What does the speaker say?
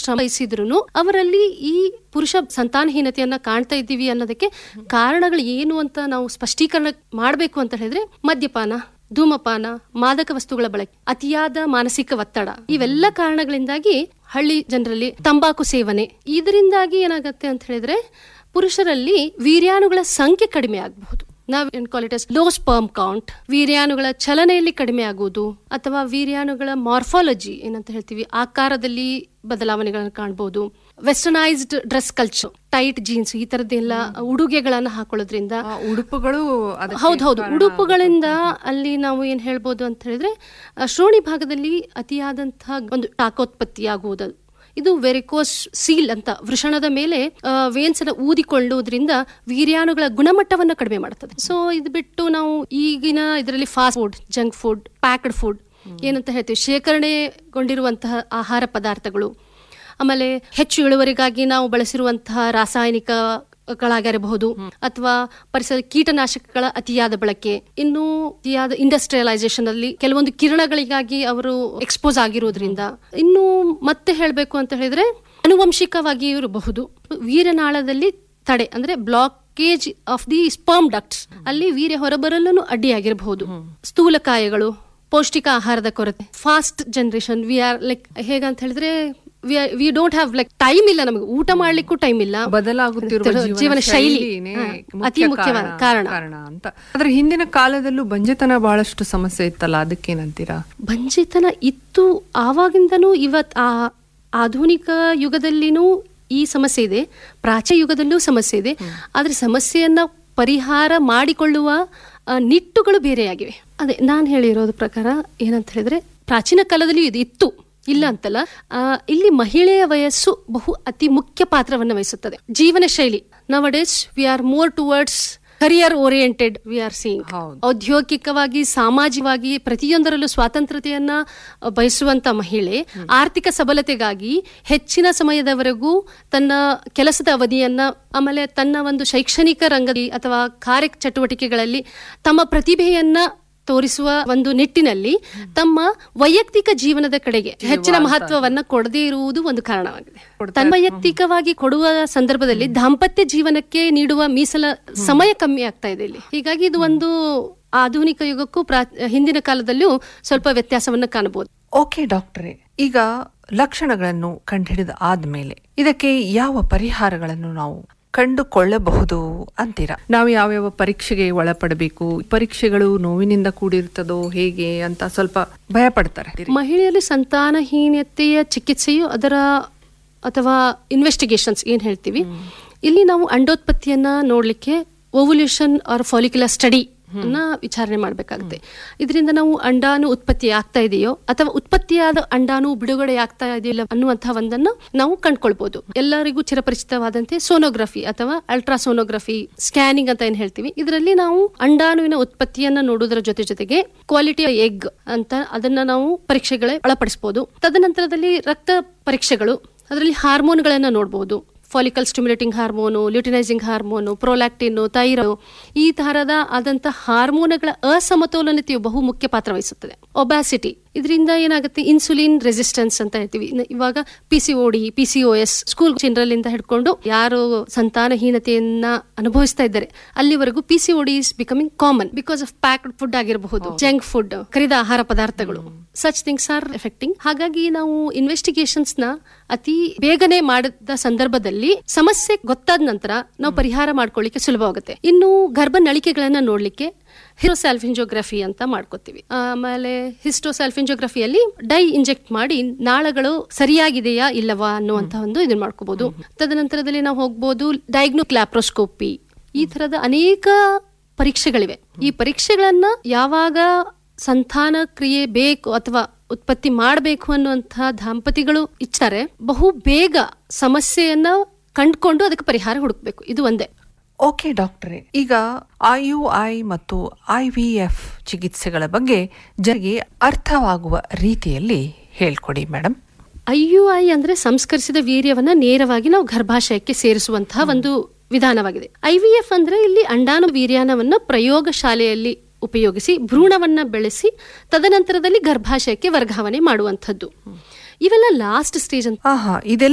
ಶ್ರಮ ವಹಿಸಿದ್ರು ಅವರಲ್ಲಿ ಈ ಪುರುಷ ಸಂತಾನಹೀನತೆಯನ್ನ ಕಾಣ್ತಾ ಇದ್ದೀವಿ ಅನ್ನೋದಕ್ಕೆ ಕಾರಣಗಳು ಏನು ಅಂತ ನಾವು ಸ್ಪಷ್ಟೀಕರಣ ಮಾಡಬೇಕು ಅಂತ ಹೇಳಿದ್ರೆ ಮದ್ಯಪಾನ ಧೂಮಪಾನ ಮಾದಕ ವಸ್ತುಗಳ ಬಳಕೆ ಅತಿಯಾದ ಮಾನಸಿಕ ಒತ್ತಡ ಇವೆಲ್ಲ ಕಾರಣಗಳಿಂದಾಗಿ ಹಳ್ಳಿ ಜನರಲ್ಲಿ ತಂಬಾಕು ಸೇವನೆ ಇದರಿಂದಾಗಿ ಏನಾಗತ್ತೆ ಅಂತ ಹೇಳಿದ್ರೆ ಪುರುಷರಲ್ಲಿ ವೀರ್ಯಾಣುಗಳ ಸಂಖ್ಯೆ ಕಡಿಮೆ ಆಗಬಹುದು ನಾವು ಏನ್ call it low sperm count ವೀರ್ಯಾಣುಗಳ ಚಲನೆಯಲ್ಲಿ ಕಡಿಮೆ ಆಗುವುದು ಅಥವಾ ವೀರ್ಯಾಣುಗಳ ಮಾರ್ಫಾಲಜಿ ಏನಂತ ಹೇಳ್ತೀವಿ ಆಕಾರದಲ್ಲಿ ಬದಲಾವಣೆಗಳನ್ನು ಕಾಣಬಹುದು westernised dress culture tight jeans ಈ ತರದ್ದೆಲ್ಲ ಉಡುಗೆಗಳನ್ನ ಹಾಕೊಳ್ಳೋದ್ರಿಂದ ಆ, ಉಡುಪುಗಳು ಅದಕ್ಕೆ ಹೌದು ಹೌದು ಕಾರಣ ಉಡುಪುಗಳಿಂದ ಅಲ್ಲಿ ನಾವು ಏನ್ ಹೇಳ್ಬೋದು ಅಂತ ಹೇಳಿದ್ರೆ ಆ, ಶ್ರೋಣಿ ಭಾಗದಲ್ಲಿ ಅತಿಯಾದಂತಹ ಒಂದು ಶಾಖೋತ್ಪತ್ತಿ ಆಗುವುದು ಇದು ವೆರಿಕೋಸ್ ಸೀಲ್ ಅಂತ ವೃಷಣದ ಮೇಲೆ ವೇನ್ಸ್ ಅನ್ನ ಊದಿಕೊಳ್ಳುವುದರಿಂದ ವೀರ್ಯಾಣುಗಳ ಗುಣಮಟ್ಟವನ್ನ ಕಡಿಮೆ ಮಾಡುತ್ತದೆ ಸೊ ಇದು ಬಿಟ್ಟು ನಾವು ಈಗಿನ ಇದರಲ್ಲಿ fast food junk food packed food ಏನಂತ ಹೇಳ್ತೀವಿ ಶೇಖರಣೆಗೊಂಡಿರುವಂತಹ ಆಹಾರ ಪದಾರ್ಥಗಳು ಆಮೇಲೆ ಹೆಚ್ಚು ಇಳುವರಿಗಾಗಿ ನಾವು ಬಳಸಿರುವಂತಹ ರಾಸಾಯನಿಕ ಗಳಾಗಿರಬಹುದು ಅಥವಾ ಪರಿಸರ ಕೀಟನಾಶಕಗಳ ಅತಿಯಾದ ಬಳಕೆ ಇನ್ನು ಅತಿಯಾದ ಇಂಡಸ್ಟ್ರಿಯಲೈಸೇಷನ್ ಅಲ್ಲಿ ಕೆಲವೊಂದು ಕಿರಣಗಳಿಗಾಗಿ ಅವರು ಎಕ್ಸ್ಪೋಸ್ ಆಗಿರೋದ್ರಿಂದ ಇನ್ನು ಮತ್ತೆ ಹೇಳಬೇಕು ಅಂತ ಹೇಳಿದ್ರೆ ಅನುವಂಶಿಕವಾಗಿ ಇರಬಹುದು ವೀರನಾಳದಲ್ಲಿ ತಡೆ ಅಂದ್ರೆ blockage of the sperm ducts ಅಲ್ಲಿ ವೀರ್ಯ ಹೊರಬರಲು ಅಡ್ಡಿಯಾಗಿರಬಹುದು ಸ್ಥೂಲಕಾಯಗಳು ಪೌಷ್ಟಿಕ ಆಹಾರದ ಕೊರತೆ fast generation we are like ಹೇಗಂತ ಹೇಳಿದ್ರೆ we don't have like time ಇಲ್ಲ ನಮಗೆ ಊಟ ಮಾಡ್ಲಿಕ್ಕೂ ಟೈಮ್ ಇಲ್ಲ ಬದಲಾಗುತ್ತಿರುವ ಜೀವನ ಜೀವನ ಶೈಲಿ ಶೈಲಿನೇ ಹಾ, ಮುಖ್ಯ ಅತಿ ಮುಖ್ಯವಾದ ಕಾರಣ ಕಾರಣ ಅಂತ ಆದ್ರೆ ಹಿಂದಿನ ಕಾಲದಲ್ಲೂ ಬಂಜೆತನ ಬಹಳಷ್ಟು ಸಮಸ್ಯೆ ಇತ್ತಲ್ಲ ಅದಕ್ಕೇನಂತೀರಾ ಬಂಜೆತನ ಇತ್ತು ಆವಾಗಿಂದನೂ ಇವತ್ ಆ ಆಧುನಿಕ ಯುಗದಲ್ಲಿನೂ ಈ ಸಮಸ್ಯೆ ಇದೆ ಪ್ರಾಚ್ಯ ಯುಗದಲ್ಲೂ ಸಮಸ್ಯೆ ಇದೆ ಆದ್ರೆ ಸಮಸ್ಯೆಯನ್ನ ಪರಿಹಾರ ಮಾಡಿಕೊಳ್ಳುವ ಆ, ನಿಟ್ಟುಗಳು ಬೇರೆಯಾಗಿವೆ ಅದೇ ನಾನು ಹೇಳಿರೋದ್ರ ಪ್ರಕಾರ ಏನಂತ ಹೇಳಿದ್ರೆ ಪ್ರಾಚೀನ ಕಾಲದಲ್ಲಿ ಇದು ಇತ್ತು ಇಲ್ಲ ಅಂತಲ್ಲ ಆ, ಇಲ್ಲಿ ಮಹಿಳೆಯ ವಯಸ್ಸು ಬಹು ಅತಿ ಮುಖ್ಯ ಪಾತ್ರವನ್ನು ವಹಿಸುತ್ತದೆ ಜೀವನ ಶೈಲಿ nowadays we are more towards career oriented we are seeing ಹೌದು. ಔದ್ಯೋಗಿಕವಾಗಿ ಸಾಮಾಜಿಕವಾಗಿ ಪ್ರತಿಯೊಂದರಲ್ಲೂ ಸ್ವಾತಂತ್ರ್ಯತೆಯನ್ನ ಅ, ಬಯಸುವಂತ ಮಹಿಳೆ ಆರ್ಥಿಕ ಸಬಲತೆಗಾಗಿ ಹೆಚ್ಚಿನ ಸಮಯದವರೆಗೂ ತನ್ನ ಕೆಲಸದ ಅವಧಿಯನ್ನ ಆಮೇಲೆ ತನ್ನ ಒಂದು ಶೈಕ್ಷಣಿಕ ರಂಗದಲ್ಲಿ ಅಥವಾ ಕಾರ್ಯ ಚಟುವಟಿಕೆಗಳಲ್ಲಿ ತಮ್ಮ ಪ್ರತಿಭೆಯನ್ನ ತೋರಿಸುವ ಒಂದು ನಿಟ್ಟಿನಲ್ಲಿ ತಮ್ಮ ವೈಯಕ್ತಿಕ ಜೀವನದ ಕಡೆಗೆ ಹೆಚ್ಚಿನ ಮಹತ್ವವನ್ನ ಕೊಡದೇ ಇರುವುದು ಒಂದು ಕಾರಣವಾಗಿದೆ ತನ್ನ ವೈಯಕ್ತಿಕವಾಗಿ ಕೊಡುವ ಸಂದರ್ಭದಲ್ಲಿ ದಾಂಪತ್ಯ ಜೀವನಕ್ಕೆ ನೀಡುವ ಮೀಸಲ ಸಮಯ ಕಮ್ಮಿ ಆಗ್ತಾ ಇದೆ ಇಲ್ಲಿ ಹೀಗಾಗಿ ಇದು ಒಂದು ಆಧುನಿಕ ಯುಗಕ್ಕೂ ಪ್ರಾ- ಹಿಂದಿನ ಕಾಲದಲ್ಲೂ ಸ್ವಲ್ಪ ವ್ಯತ್ಯಾಸವನ್ನು ಕಾಣಬಹುದು ಓಕೆ ಡಾಕ್ಟ್ರೇ ಈಗ ಲಕ್ಷಣಗಳನ್ನು ಕಂಡುಹಿಡಿದ ಆದ್ಮೇಲೆ ಇದಕ್ಕೆ ಯಾವ ಪರಿಹಾರಗಳನ್ನು ನಾವು ಕಂಡುಕೊಳ್ಳಬಹುದು ಅಂತೀರಾ ನಾವು ಯಾವ್ಯಾವ ಪರೀಕ್ಷೆಗೆ ಒಳಪಡಬೇಕು ಪರೀಕ್ಷೆಗಳು ನೋವಿನಿಂದ ಕೂಡಿರ್ತದೋ ಹೇಗೆ ಅಂತ ಸ್ವಲ್ಪ ಭಯ ಪಡ್ತಾರೆ ಮಹಿಳೆಯಲ್ಲಿ ಸಂತಾನಹೀನತೆಯ ಚಿಕಿತ್ಸೆಯು ಅದರ ಅಥವಾ ಇನ್ವೆಸ್ಟಿಗೇಷನ್ಸ್ ಏನ್ ಹೇಳ್ತೀವಿ ಇಲ್ಲಿ ನಾವು ಅಂಡೋತ್ಪತ್ತಿಯನ್ನ ನೋಡ್ಲಿಕ್ಕೆ ಓವ್ಯುಲೇಷನ್ ಆರ್ ಫಾಲಿಕ್ಯುಲರ್ ಸ್ಟಡಿ ಅನ್ನ ವಿಚಾರಣೆ ಮಾಡಬೇಕಾಗುತ್ತೆ ಇದರಿಂದ ನಾವು ಅಂಡಾನು ಉತ್ಪತ್ತಿ ಆಗ್ತಾ ಇದೆಯೋ ಅಥವಾ ಉತ್ಪತ್ತಿಯಾದ ಅಂಡಾನು ಬಿಡುಗಡೆ ಆಗ್ತಾ ಇದೆಯಲ್ಲ ಅನ್ನುವಂತಹ ಒಂದನ್ನು ನಾವು ಕಂಡ್ಕೊಳ್ಬಹುದು ಎಲ್ಲರಿಗೂ ಚಿರಪರಿಚಿತವಾದಂತೆ ಸೋನೋಗ್ರಫಿ ಅಥವಾ ಅಲ್ಟ್ರಾಸೋನೋಗ್ರಫಿ ಸ್ಕ್ಯಾನಿಂಗ್ ಅಂತ ಏನ್ ಹೇಳ್ತೀವಿ ಇದರಲ್ಲಿ ನಾವು ಅಂಡಾಣುವಿನ ಉತ್ಪತ್ತಿಯನ್ನ ನೋಡುವುದರ ಜೊತೆ ಜೊತೆಗೆ ಕ್ವಾಲಿಟಿ ಎಗ್ ಅಂತ ಅದನ್ನ ನಾವು ಪರೀಕ್ಷೆಗಳೇ ಒಳಪಡಿಸಬಹುದು ತದನಂತರದಲ್ಲಿ ರಕ್ತ ಪರೀಕ್ಷೆಗಳು ಅದರಲ್ಲಿ ಹಾರ್ಮೋನ್ಗಳನ್ನ ನೋಡಬಹುದು follicle stimulating hormone luteinising hormone prolactin thyroid ಈ ತರಹದ ಆದಂತ ಹಾರ್ಮೋನ್ಗಳ ಅಸಮತೋಲನತೆಯು ಬಹು ಮುಖ್ಯ ಪಾತ್ರ ವಹಿಸುತ್ತದೆ ಒಬ್ಯಾಸಿಟಿ ಇದರಿಂದ ಏನಾಗುತ್ತೆ ಇನ್ಸುಲಿನ್ ರೆಸಿಸ್ಟೆನ್ಸ್ ಅಂತ ಹೇಳ್ತೀವಿ ಇನ್ನು ಇವಾಗ P C O D P C O S school children ಹಿಡ್ಕೊಂಡು ಯಾರು ಸಂತಾನಹೀನತೆಯನ್ನ ಅನುಭವಿಸ್ತಾ ಇದ್ದಾರೆ ಅಲ್ಲಿವರೆಗೂ P C O D is becoming common because of packed food ಆಗಿರಬಹುದು ಜಂಕ್ ಫುಡ್ ಕರಿದ ಆಹಾರ ಪದಾರ್ಥಗಳು ಸಚ್ ಥಿಂಗ್ಸ್ ಆರ್ ಎಫೆಕ್ಟಿಂಗ್ ಹಾಗಾಗಿ ನಾವು ಇನ್ವೆಸ್ಟಿಗೇಷನ್ಸ್ ನ ಅತಿ ಬೇಗನೆ ಮಾಡಿದ ಸಂದರ್ಭದಲ್ಲಿ ಸಮಸ್ಯೆ ಗೊತ್ತಾದ ನಂತರ ನಾವು ಪರಿಹಾರ ಮಾಡ್ಕೊಳ್ಳಿಕ್ಕೆ ಸುಲಭವಾಗುತ್ತೆ ಇನ್ನು ಗರ್ಭ ನಳಿಕೆಗಳನ್ನ ನೋಡ್ಲಿಕ್ಕೆ ಹಿರೋಸ್ಯಾಲ್ಫಿಂಜೋಗ್ರಫಿ ಅಂತ ಮಾಡ್ಕೋತೀವಿ ಆಮೇಲೆ ಹಿಸ್ಟೋಸ್ಯಾಲ್ಫಿಂಜೋಗ್ರಫಿಯಲ್ಲಿ ಡೈ ಇಂಜೆಕ್ಟ್ ಮಾಡಿ ನಾಳಗಳು ಸರಿಯಾಗಿದೆಯಾ ಇಲ್ಲವಾ ಅನ್ನುವಂತ ಒಂದು ಇದನ್ನ ಮಾಡ್ಕೋಬಹುದು ತದನಂತರದಲ್ಲಿ ನಾವು ಹೋಗ್ಬೋದು ಡಯಾಗ್ನೋ ಕ್ಲಾಪ್ರೋಸ್ಕೋಪಿ ಈ ತರದ ಅನೇಕ ಪರೀಕ್ಷೆಗಳಿವೆ ಈ ಪರೀಕ್ಷೆಗಳನ್ನ ಯಾವಾಗ ಸಂತಾನ ಕ್ರಿಯೆ ಬೇಕು ಅಥವಾ ಉತ್ಪತ್ತಿ ಮಾಡಬೇಕು ಅನ್ನುವಂತಹ ದಾಂಪತಿಗಳು ಇಚ್ಛಾರೆ ಬಹು ಬೇಗ ಸಮಸ್ಯೆಯನ್ನ ಕಂಡುಕೊಂಡು ಅದಕ್ಕೆ ಪರಿಹಾರ ಹುಡುಕ್ಬೇಕು ಇದು ಒಂದೇ ಓಕೆ ಡಾಕ್ಟ್ರೇ ಈಗ ಐ ಯು ಐ ಮತ್ತು ಐ ವಿ ಎಫ್ ಚಿಕಿತ್ಸೆಗಳ ಬಗ್ಗೆ ಜನರಿಗೆ ಅರ್ಥವಾಗುವ ರೀತಿಯಲ್ಲಿ ಹೇಳ್ಕೊಡಿ ಮೇಡಮ್ ಐ ಯು ಐ ಅಂದ್ರೆ ಸಂಸ್ಕರಿಸಿದ ವೀರ್ಯವನ್ನ ನೇರವಾಗಿ ನಾವು ಗರ್ಭಾಶಯಕ್ಕೆ ಸೇರಿಸುವಂತಹ ಒಂದು ವಿಧಾನವಾಗಿದೆ ಐ ವಿ ಎಫ್ ಅಂದ್ರೆ ಇಲ್ಲಿ ಅಂಡಾಣು ವೀರ್ಯಾಣವನ್ನ ಪ್ರಯೋಗ ಶಾಲೆಯಲ್ಲಿ ಉಪಯೋಗಿಸಿ ಭ್ರೂಣವನ್ನ ಬೆಳೆಸಿ ತದನಂತರದಲ್ಲಿ ಗರ್ಭಾಶಯಕ್ಕೆ ವರ್ಗಾವಣೆ ಮಾಡುವಂಥದ್ದು ಇವೆಲ್ಲ ಲಾಸ್ಟ್ ಸ್ಟೇಜ್ ಅಂತ ಆಹಾ ಇದೆಲ್ಲ